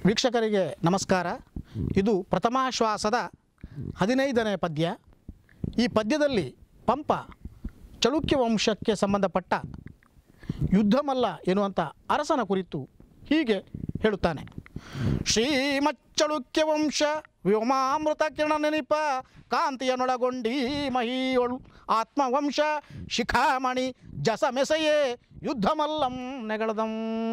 ವೀಕ್ಷಕರಿಗೆ ನಮಸ್ಕಾರ ಇದು ಪ್ರಥಮಾಶ್ವಾಸದ ಹದಿನೈದನೇ ಪದ್ಯ ಈ ಪದ್ಯದಲ್ಲಿ ಪಂಪ ಚಳುಕ್ಯ ವಂಶಕ್ಕೆ ಸಂಬಂಧಪಟ್ಟ ಯುದ್ಧಮಲ್ಲ ಎನ್ನುವಂಥ ಅರಸನ ಕುರಿತು ಹೀಗೆ ಹೇಳುತ್ತಾನೆ ಶ್ರೀಮಚ್ಚಳುಕ್ಯ ವಂಶ ವ್ಯೋಮಾಮೃತ ಕಿರಣ ನೆನಪ ಕಾಂತಿಯನೊಳಗೊಂಡಿ ಮಹಿಯೊಳು ಆತ್ಮವಂಶ ಶಿಖಾಮಣಿ ಜಸ ಮೆಸೆಯೇ ಯುದ್ಧಮಲ್ಲಂ ನೆಗಳದಂ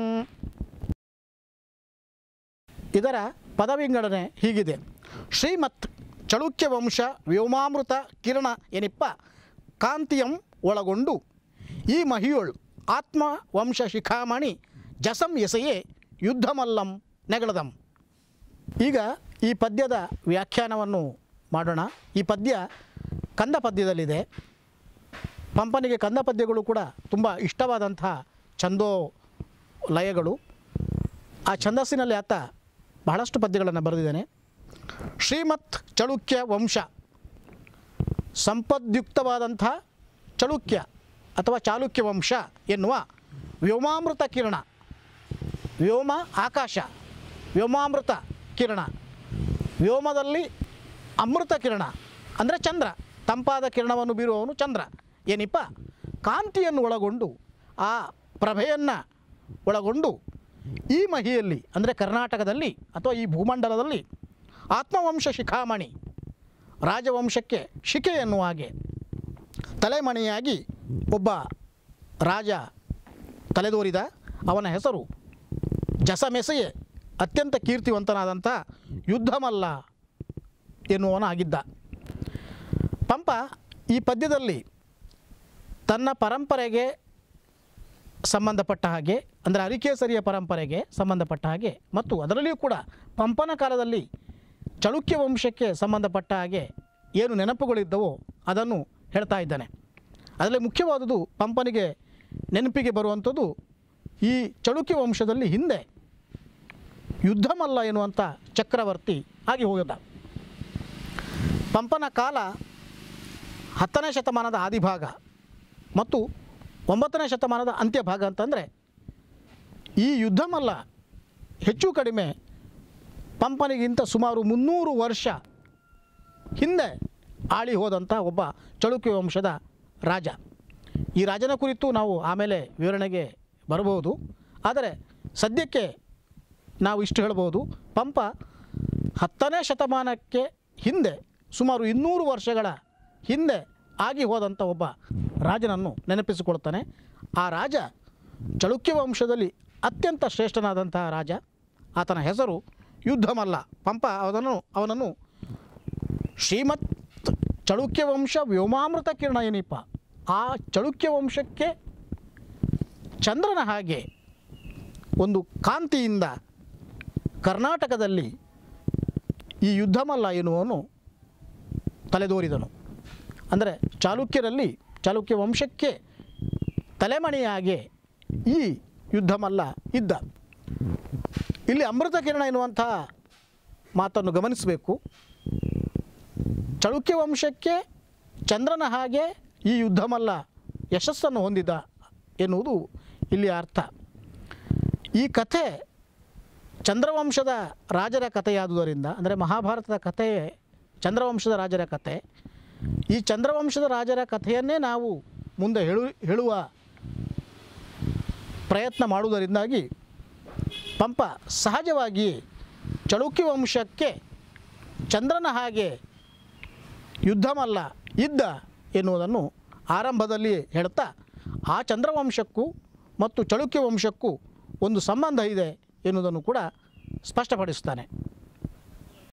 ಇದರ ಪದವಿಂಗಡಣೆ ಹೀಗಿದೆ ಶ್ರೀಮತ್ ಚಳುಕ್ಯ ವಂಶ ವ್ಯೋಮಾಮೃತ ಕಿರಣ ಎನಿಪ್ಪ ಕಾಂತಿಯಂ ಒಳಗೊಂಡು ಈ ಮಹಿಯೊಳು ಆತ್ಮ ವಂಶ ಶಿಖಾಮಣಿ ಜಸಂ ಎಸೆಯೇ ಯುದ್ಧಮಲ್ಲಂ ನೆಗಳದಂ ಈಗ ಈ ಪದ್ಯದ ವ್ಯಾಖ್ಯಾನವನ್ನು ಮಾಡೋಣ ಈ ಪದ್ಯ ಕಂದ ಪದ್ಯದಲ್ಲಿದೆ ಪಂಪನಿಗೆ ಕಂದ ಪದ್ಯಗಳು ಕೂಡ ತುಂಬ ಇಷ್ಟವಾದಂಥ ಛಂದೋ ಲಯಗಳು ಆ ಛಂದಸ್ಸಿನಲ್ಲಿ ಆತ ಬಹಳಷ್ಟು ಪದ್ಯಗಳನ್ನು ಬರೆದಿದ್ದಾನೆ ಶ್ರೀಮತ್ ಚಳುಕ್ಯ ವಂಶ ಸಂಪದ್ಯುಕ್ತವಾದಂಥ ಚಳುಕ್ಯ ಅಥವಾ ಚಾಲುಕ್ಯ ವಂಶ ಎನ್ನುವ ವ್ಯೋಮಾಮೃತ ಕಿರಣ ವ್ಯೋಮ ಆಕಾಶ ವ್ಯೋಮಾಮೃತ ಕಿರಣ ವ್ಯೋಮದಲ್ಲಿ ಅಮೃತ ಕಿರಣ ಅಂದರೆ ಚಂದ್ರ ತಂಪಾದ ಕಿರಣವನ್ನು ಬೀರುವವನು ಚಂದ್ರ ಏನಿಪ್ಪ ಕಾಂತಿಯನ್ನು ಒಳಗೊಂಡು ಆ ಪ್ರಭೆಯನ್ನು ಒಳಗೊಂಡು ಈ ಮಹಿಯಲ್ಲಿ ಅಂದರೆ ಕರ್ನಾಟಕದಲ್ಲಿ ಅಥವಾ ಈ ಭೂಮಂಡಲದಲ್ಲಿ ಆತ್ಮವಂಶ ಶಿಖಾಮಣಿ ರಾಜವಂಶಕ್ಕೆ ಶಿಖೆ ಎನ್ನುವ ಹಾಗೆ ತಲೆಮಣಿಯಾಗಿ ಒಬ್ಬ ರಾಜ ತಲೆದೋರಿದ ಅವನ ಹೆಸರು ಜಸಮೆಸೆಯೇ ಅತ್ಯಂತ ಕೀರ್ತಿವಂತನಾದಂಥ ಯುದ್ಧಮಲ್ಲ ಎನ್ನುವನಾಗಿದ್ದ ಪಂಪ ಈ ಪದ್ಯದಲ್ಲಿ ತನ್ನ ಪರಂಪರೆಗೆ ಸಂಬಂಧಪಟ್ಟ ಹಾಗೆ ಅಂದರೆ ಅರಿಕೇಸರಿಯ ಪರಂಪರೆಗೆ ಸಂಬಂಧಪಟ್ಟ ಹಾಗೆ ಮತ್ತು ಅದರಲ್ಲಿಯೂ ಕೂಡ ಪಂಪನ ಕಾಲದಲ್ಲಿ ಚಳುಕ್ಯ ವಂಶಕ್ಕೆ ಸಂಬಂಧಪಟ್ಟ ಹಾಗೆ ಏನು ನೆನಪುಗಳಿದ್ದವೋ ಅದನ್ನು ಹೇಳ್ತಾ ಇದ್ದಾನೆ ಅದರಲ್ಲಿ ಮುಖ್ಯವಾದುದು ಪಂಪನಿಗೆ ನೆನಪಿಗೆ ಬರುವಂಥದ್ದು ಈ ಚಳುಕ್ಯ ವಂಶದಲ್ಲಿ ಹಿಂದೆ ಯುದ್ಧಮಲ್ಲ ಎನ್ನುವಂಥ ಚಕ್ರವರ್ತಿ ಆಗಿ ಹೋಗಿದ್ದ ಪಂಪನ ಕಾಲ ಹತ್ತನೇ ಶತಮಾನದ ಆದಿಭಾಗ ಮತ್ತು ಒಂಬತ್ತನೇ ಶತಮಾನದ ಅಂತ್ಯಭಾಗ ಅಂತಂದರೆ ಈ ಯುದ್ಧಮಲ್ಲ ಹೆಚ್ಚು ಕಡಿಮೆ ಪಂಪನಿಗಿಂತ ಸುಮಾರು ಮುನ್ನೂರು ವರ್ಷ ಹಿಂದೆ ಆಳಿ ಹೋದಂಥ ಒಬ್ಬ ಚಳುಕ್ಯ ವಂಶದ ರಾಜ ಈ ರಾಜನ ಕುರಿತು ನಾವು ಆಮೇಲೆ ವಿವರಣೆಗೆ ಬರಬಹುದು ಆದರೆ ಸದ್ಯಕ್ಕೆ ನಾವು ಇಷ್ಟು ಹೇಳ್ಬೋದು ಪಂಪ ಹತ್ತನೇ ಶತಮಾನಕ್ಕೆ ಹಿಂದೆ ಸುಮಾರು ಇನ್ನೂರು ವರ್ಷಗಳ ಹಿಂದೆ ಆಗಿ ಹೋದಂಥ ಒಬ್ಬ ರಾಜನನ್ನು ನೆನಪಿಸಿಕೊಳ್ತಾನೆ ಆ ರಾಜ ಚಳುಕ್ಯ ವಂಶದಲ್ಲಿ ಅತ್ಯಂತ ಶ್ರೇಷ್ಠನಾದಂತಹ ರಾಜ ಆತನ ಹೆಸರು ಯುದ್ಧಮಲ್ಲ ಪಂಪ ಅವನನ್ನು ಅವನನ್ನು ಶ್ರೀಮತ್ ಚಳುಕ್ಯ ವಂಶ ವ್ಯೋಮಾಮೃತ ಕಿರಣ ಏನಿಪ್ಪ ಆ ಚಳುಕ್ಯ ವಂಶಕ್ಕೆ ಚಂದ್ರನ ಹಾಗೆ ಒಂದು ಕಾಂತಿಯಿಂದ ಕರ್ನಾಟಕದಲ್ಲಿ ಈ ಯುದ್ಧಮಲ್ಲ ಎನ್ನುವನು ತಲೆದೋರಿದನು ಅಂದರೆ ಚಾಲುಕ್ಯರಲ್ಲಿ ಚಾಲುಕ್ಯ ವಂಶಕ್ಕೆ ತಲೆಮಣಿಯಾಗಿ ಈ ಯುದ್ಧಮಲ್ಲ ಇದ್ದ ಇಲ್ಲಿ ಅಮೃತ ಕಿರಣ ಎನ್ನುವಂಥ ಮಾತನ್ನು ಗಮನಿಸಬೇಕು ಚಳುಕ್ಯ ವಂಶಕ್ಕೆ ಚಂದ್ರನ ಹಾಗೆ ಈ ಯುದ್ಧಮಲ್ಲ ಯಶಸ್ಸನ್ನು ಹೊಂದಿದ ಎನ್ನುವುದು ಇಲ್ಲಿ ಅರ್ಥ ಈ ಕಥೆ ಚಂದ್ರವಂಶದ ರಾಜರ ಕಥೆಯಾದುದರಿಂದ ಅಂದರೆ ಮಹಾಭಾರತದ ಕಥೆಯೇ ಚಂದ್ರವಂಶದ ರಾಜರ ಕಥೆ ಈ ಚಂದ್ರವಂಶದ ರಾಜರ ಕಥೆಯನ್ನೇ ನಾವು ಮುಂದೆ ಹೇಳು ಹೇಳುವ ಪ್ರಯತ್ನ ಮಾಡುವುದರಿಂದಾಗಿ ಪಂಪ ಸಹಜವಾಗಿ ಚಳುಕ್ಯ ವಂಶಕ್ಕೆ ಚಂದ್ರನ ಹಾಗೆ ಯುದ್ಧಮಲ್ಲ ಇದ್ದ ಎನ್ನುವುದನ್ನು ಆರಂಭದಲ್ಲಿ ಹೇಳ್ತಾ ಆ ಚಂದ್ರವಂಶಕ್ಕೂ ಮತ್ತು ಚಳುಕ್ಯ ವಂಶಕ್ಕೂ ಒಂದು ಸಂಬಂಧ ಇದೆ ಎನ್ನುವುದನ್ನು ಕೂಡ ಸ್ಪಷ್ಟಪಡಿಸ್ತಾನೆ